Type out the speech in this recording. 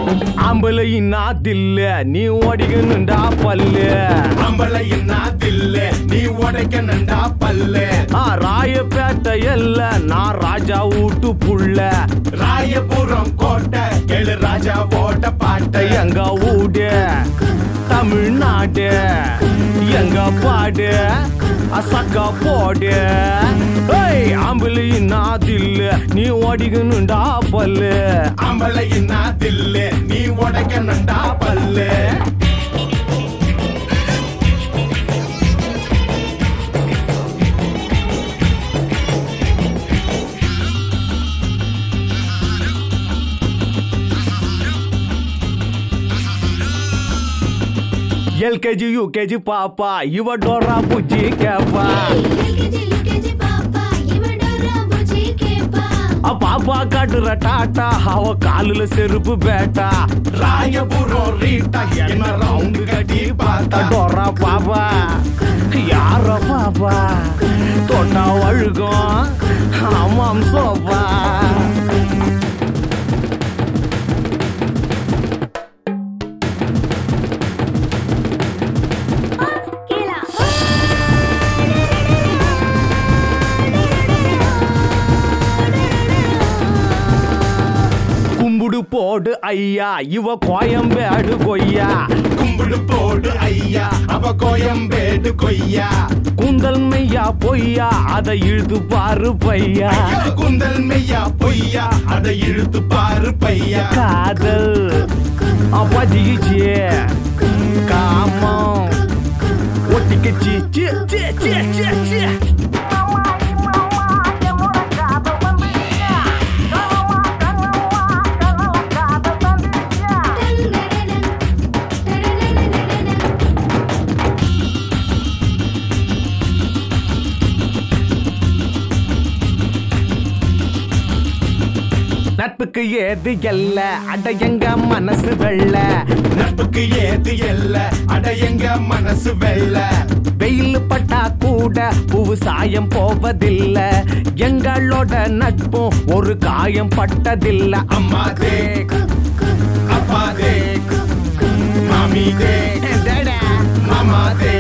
ஆம்பளையின் நாத்தில்ல நீ ஓடிக்கணுண்டா பல்லு அம்பளையின் நாத்தில்ல நீ உடைக்கணுண்டா பல்லு ஆ ராயப்பேட்டை எல்ல நான் ராஜா வீட்டு புள்ள ராயபுரம் கோட்டை கேளு ராஜா ஓட்ட பாட்டை எங்க ஊடு தமிழ்நாடு எங்க பாடு அசக்கா போடு ஏய் ஆம்பளையின் நாத்தில்ல நீ ஓடிக்கணுண்டா பல்லு அம்பளையின் நாத்தில்ல நீ உடைக்கணுண்டா பல்லு எல்கேஜி யூகேஜி பாப்பா இவ டோரா புஜ்ஜி கேப்பா லிக்கேஜி லிக்கேஜி பாப்பா இவடோரா புஜி கேப்பா அ பாப்பா காட்டுற டாட்டா அவ காலுல செருப்பு பேட்டா ராயபுரம் ரீட்டா என்ன ரவுண்டு கட்டி பார்த்தா டோரா பாப்பா யார பாப்பா தொட்டா அழுகும் ஆமாம் சோப்பா கேளா கும்புடு போடு ஐயா இவ கோயம்பேடு கொய்யா கும்பிடு போடு ஐயா அவ கோயம்பேடு கொய்யா குந்தல் மெய்யா பொய்யா அதை இழுத்து பாரு பையா ஐயா, குந்தல் மெய்யா பொய்யா அதை இழுத்து பாரு பையா காதல் அப்பதிச்சு காமம் ஒட்டிக்கிச்சு சி, சி, சி, சி, சி. நட்புக்கு ஏது எல்ல அட எங்க மனசு வெள்ள நட்புக்கு ஏது எல்ல அட எங்க மனசு வெள்ள வெயில் பட்டா கூட பூவு சாயம் போவதில்ல எங்களோட நட்பும் ஒரு காயம் பட்டதில்ல அம்மா தே அப்பா தே மாமி தே டடா. மாமா தே